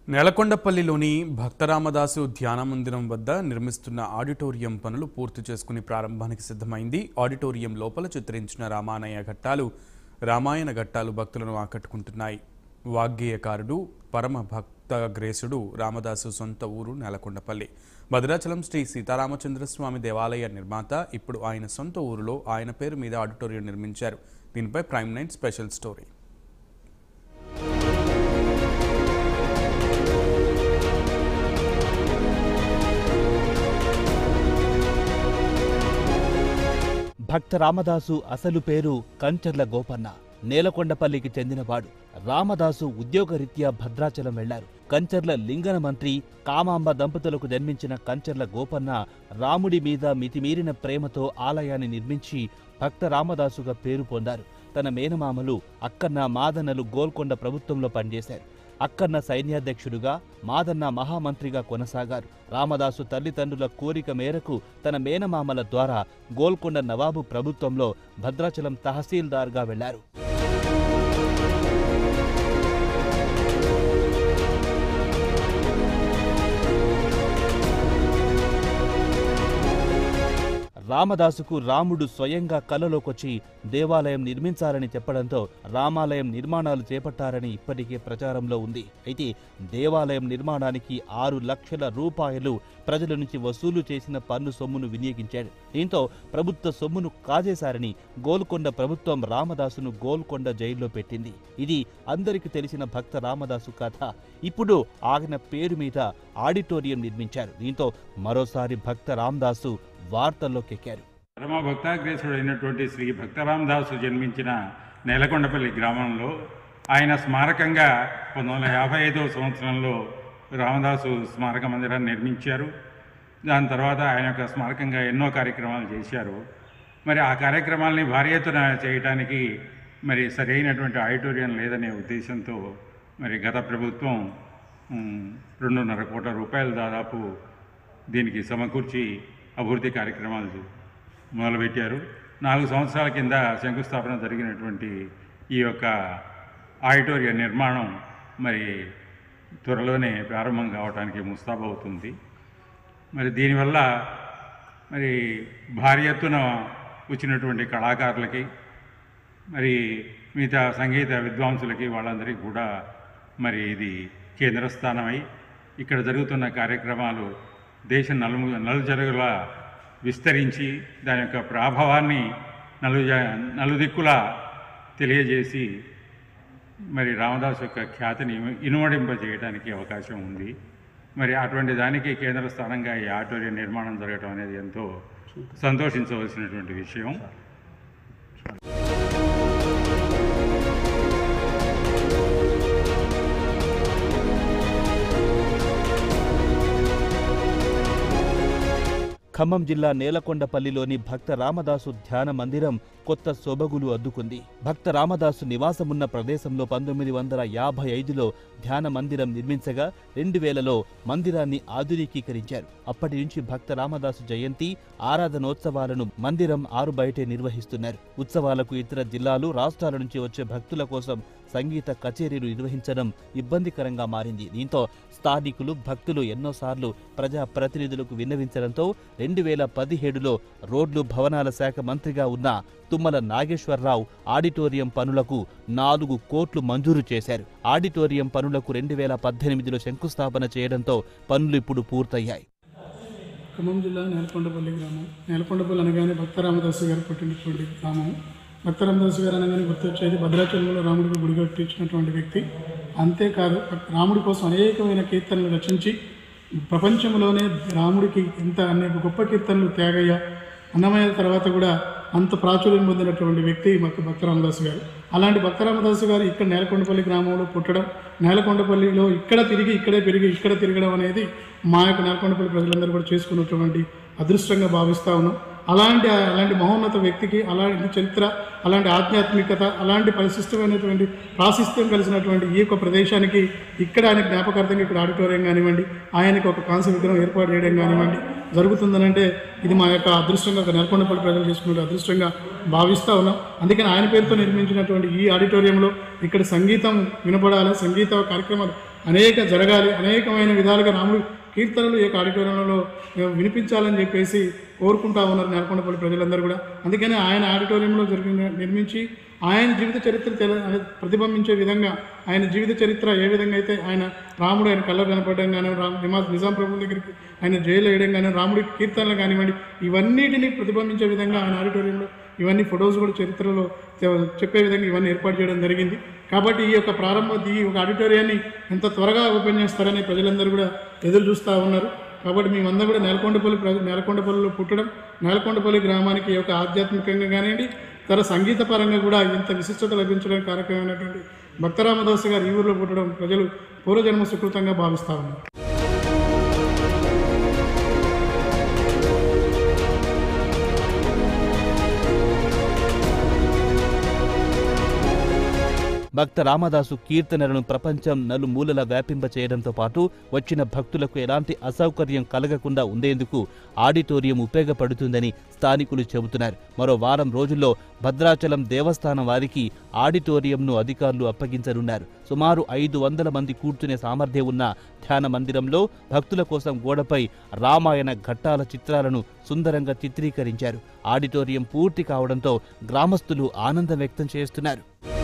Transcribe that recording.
నెలకొండపల్లిలోని భక్తరామదాసు ధ్యాన మందిరం వద్ద నిర్మిస్తున్న ఆడిటోరియం పనులు పూర్తి చేసుకుని ప్రారంభానికి సిద్ధమైంది ఆడిటోరియం లోపల చిత్రించిన రామాయణ ఘట్టాలు రామాయణ ఘట్టాలు భక్తులను ఆకట్టుకుంటున్నాయి వాగ్గేయకారుడు పరమ భక్తగ్రేసుడు రామదాసు సొంత ఊరు నెలకొండపల్లి భద్రాచలం శ్రీ సీతారామచంద్ర స్వామి దేవాలయ నిర్మాత ఇప్పుడు ఆయన సొంత ఊరిలో ఆయన పేరు మీద ఆడిటోరియం నిర్మించారు దీనిపై prime nine special story Bhakta Ramadasu అసలు పేరు కంచర్ల గోపన్న నేలకొండపల్లికి చెందినవాడు రామదాసు ఉద్యోగరీత్యా భద్రాచలం వెళ్లారు కంచర్ల లింగన మంత్రి కామాంబ దంపతులకు జన్మించిన కంచర్ల గోపన్న రాముడి మీద మితిమీరిన ప్రేమతో ఆలయాన్ని నిర్మించి భక్త రామదాసుగా పేరు పొందారు తన మేనమామలు అక్కన్న మాదన్నలు గోల్కొండ ప్రభుత్వంలో పనిచేశారు అక్కన్న సైన్యాధ్యక్షుడుగా మాదన్న మహామంత్రిగా కొనసాగారు రామదాసు తల్లిదండ్రుల కోరిక మేరకు తన మేనమామల ద్వారా గోల్కొండ నవాబు ప్రభుత్వంలో భద్రాచలం తహసీల్దార్గా వెళ్లారు రామదాసుకు రాముడు స్వయంగా కలలోకొచ్చి దేవాలయం నిర్మించాలని చెప్పడంతో రామాలయం నిర్మాణాలు చేపట్టారని ఇప్పటికే ప్రచారంలో ఉంది అయితే దేవాలయం నిర్మాణానికి ఆరు లక్షల రూపాయలు ప్రజల నుంచి వసూలు చేసిన పన్ను సొమ్మును వినియోగించాడు దీంతో ప్రభుత్వ సొమ్మును కాజేశారని గోల్కొండ ప్రభుత్వం రామదాసును గోల్కొండ జైల్లో పెట్టింది ఇది అందరికీ తెలిసిన భక్త రామదాసు కథ ఇప్పుడు ఆయన పేరు మీద ఆడిటోరియం నిర్మించారు దీంతో మరోసారి భక్త రామదాసు వార్తల్లోకి ఎక్కారు పరమ భక్తాగ్రేసుడైనటువంటి శ్రీ భక్తరామదాసు జన్మించిన నేలకొండపల్లి గ్రామంలో ఆయన స్మారకంగా పంతొమ్మిది వందల యాభై ఐదవ సంవత్సరంలో రామదాసు స్మారక మందిరాన్ని నిర్మించారు దాని తర్వాత ఆయన యొక్క స్మారకంగా ఎన్నో కార్యక్రమాలు చేశారు మరి ఆ కార్యక్రమాలని భారీ ఎత్తున చేయడానికి మరి సరైనటువంటి ఆడిటోరియం లేదనే ఉద్దేశంతో మరి గత ప్రభుత్వం ఉమ్, రెండున్నర కోట్ల రూపాయలు దాదాపు దీనికి సమకూర్చి అభివృద్ధి కార్యక్రమాలు మొదలుపెట్టారు నాలుగు సంవత్సరాల కింద శంకుస్థాపన జరిగినటువంటి ఈ యొక్క ఆడిటోరియం నిర్మాణం మరి త్వరలోనే ప్రారంభం కావడానికి ముస్తాబవుతుంది మరి దీనివల్ల మరి భారీ ఎత్తున వచ్చినటువంటి కళాకారులకి మరి మిగతా సంగీత విద్వాంసులకి వాళ్ళందరికీ కూడా మరి ఇది కేంద్ర స్థానమై ఇక్కడ జరుగుతున్న కార్యక్రమాలు దేశ నలుము నలుజరుగులా విస్తరించి దాని యొక్క ప్రాభవాన్ని నలు నలుదిక్కులా తెలియజేసి మరి రామదాస్ యొక్క ఖ్యాతిని ఇనుమడింపజేయడానికి అవకాశం ఉంది మరి అటువంటి దానికి కేంద్ర స్థానంగా ఈ ఆడిటోరియం నిర్మాణం జరగడం అనేది ఎంతో సంతోషించవలసినటువంటి విషయం ఖమ్మం జిల్లా నేలకొండపల్లిలోని భక్త రామదాసు ధ్యాన మందిరం కొత్త సొబగులు అద్దుకుంది భక్త రామదాసు నివాసమున్న ప్రదేశంలో పంతొమ్మిది వందల యాభై ఐదులో ధ్యాన మందిరం నిర్మించగా రెండు వేలలో మందిరాన్ని ఆధునికీకరించారు అప్పటి నుంచి భక్త రామదాసు జయంతి ఆరాధనోత్సవాలను మందిరం ఆరు బయటే నిర్వహిస్తున్నారు ఉత్సవాలకు ఇతర జిల్లాలు రాష్ట్రాల నుంచి వచ్చే భక్తుల కోసం సంగీత కచేరీలు నిర్వహించడం ఇబ్బందికరంగా మారింది దీంతో స్థానికులు భక్తులు ఎన్నోసార్లు ప్రజా ప్రతినిధులకు విన్నవించడంతో రెండు వేల పదిహేడులో రోడ్లు భవనాల శాఖ మంత్రిగా ఉన్న తుమ్మల నాగేశ్వరరావు ఆడిటోరియం పనులకు నాలుగు కోట్లు మంజూరు చేశారు ఆడిటోరియం పనులకు రెండు వేల పద్దెనిమిదిలో శంకుస్థాపన చేయడంతో పనులు ఇప్పుడు పూర్తయ్యాయి ఖమ్మం జిల్లా నేలకొండపల్లి గ్రామం నేలకొండపల్లి అనగానే భక్తరామదాసు గారు పుట్టినటువంటి గ్రామం భక్తరామదాసు గారు అనగానే గుర్తొచ్చేది భద్రాచలంలో రాముడికి గుడి కట్టించినటువంటి వ్యక్తి అంతేకాదు రాముడి కోసం అనేకమైన కీర్తనలు రచించి ప్రపంచంలోనే రాముడికి ఇంత అనేక గొప్ప కీర్తనలు త్యాగయ్య అన్నమయ్య తర్వాత కూడా అంత ప్రాచుర్యం పొందినటువంటి వ్యక్తి మాకు భక్తరామదాసు గారు అలాంటి భక్తరామదాసు గారు ఇక్కడ నేలకొండపల్లి గ్రామంలో పుట్టడం నేలకొండపల్లిలో ఇక్కడ తిరిగి ఇక్కడే పెరిగి ఇక్కడ తిరగడం అనేది మా యొక్క నేలకొండపల్లి ప్రజలందరూ కూడా చేసుకున్నటువంటి అదృష్టంగా భావిస్తా ఉన్నాం అలాంటి అలాంటి మహోన్నత వ్యక్తికి అలాంటి చరిత్ర అలాంటి ఆధ్యాత్మికత అలాంటి పరిశిష్టమైనటువంటి ప్రాశిస్త్యం కలిసినటువంటి ఈ యొక్క ప్రదేశానికి ఇక్కడ ఆయన జ్ఞాపకార్థంగా ఇక్కడ ఆడిటోరియం కానివ్వండి ఆయనకి ఒక కాంస్య విగ్రహం ఏర్పాటు చేయడం కానివ్వండి జరుగుతుందనంటే ఇది మా యొక్క అదృష్టంగా ఒక నెలకొండపల్లి ప్రజలు చేసుకునే అదృష్టంగా భావిస్తూ ఉన్నాం అందుకని ఆయన పేరుతో నిర్మించినటువంటి ఈ ఆడిటోరియంలో ఇక్కడ సంగీతం వినపడాలి సంగీత కార్యక్రమాలు అనేక జరగాలి అనేకమైన విధాలుగా రాముడి కీర్తనలు ఈ యొక్క ఆడిటోరియంలో వినిపించాలని చెప్పేసి కోరుకుంటా ఉన్నారు నేలకొండపల్లి ప్రజలందరూ కూడా అందుకని ఆయన ఆడిటోరియంలో జరిగిన నిర్మించి ఆయన జీవిత చరిత్ర తెల ప్రతిబింబించే విధంగా ఆయన జీవిత చరిత్ర ఏ విధంగా అయితే ఆయన రాముడు ఆయన కళ్ళ కనపడడం కానీ రామ్ నిమా నిజాం ప్రభు దగ్గరికి ఆయన జైలు వేయడం కానీ రాముడి కీర్తనలు కానివ్వండి ఇవన్నిటిని ప్రతిబింబించే విధంగా ఆయన ఆడిటోరియంలో ఇవన్నీ ఫొటోస్ కూడా చరిత్రలో చె- చెప్పే విధంగా ఇవన్నీ ఏర్పాటు చేయడం జరిగింది కాబట్టి ఈ యొక్క ప్రారంభ ఈ యొక్క ఆడిటోరియాన్ని ఎంత త్వరగా ఓపెన్ చేస్తారని ప్రజలందరూ కూడా ఎదురు చూస్తూ ఉన్నారు కాబట్టి మేమందరం కూడా నేలకొండపల్లి ప్రజ నేలకొండపల్లిలో పుట్టడం నేలకొండపల్లి గ్రామానికి ఈ యొక్క ఆధ్యాత్మికంగా కానివ్వండి తన సంగీత పరంగా కూడా ఇంత విశిష్టత లభించడానికి కారకమైనటువంటి భక్తరామదాస్ గారు ఈ ఊరిలో పుట్టడం ప్రజలు పూర్వజన్మ సుకృతంగా భావిస్తూ ఉన్నారు భక్త రామదాసు కీర్తనలను ప్రపంచం నలుమూలల వ్యాపింప చేయడంతో పాటు వచ్చిన భక్తులకు ఎలాంటి అసౌకర్యం కలగకుండా ఉండేందుకు ఆడిటోరియం ఉపయోగపడుతుందని స్థానికులు చెబుతున్నారు మరో వారం రోజుల్లో భద్రాచలం దేవస్థానం వారికి ఆడిటోరియంను అధికారులు అప్పగించనున్నారు సుమారు ఐదు వందల మంది కూర్చునే సామర్థ్యం ఉన్న ధ్యాన మందిరంలో భక్తుల కోసం గోడపై రామాయణ ఘట్టాల చిత్రాలను సుందరంగా చిత్రీకరించారు ఆడిటోరియం పూర్తి కావడంతో గ్రామస్తులు ఆనందం వ్యక్తం చేస్తున్నారు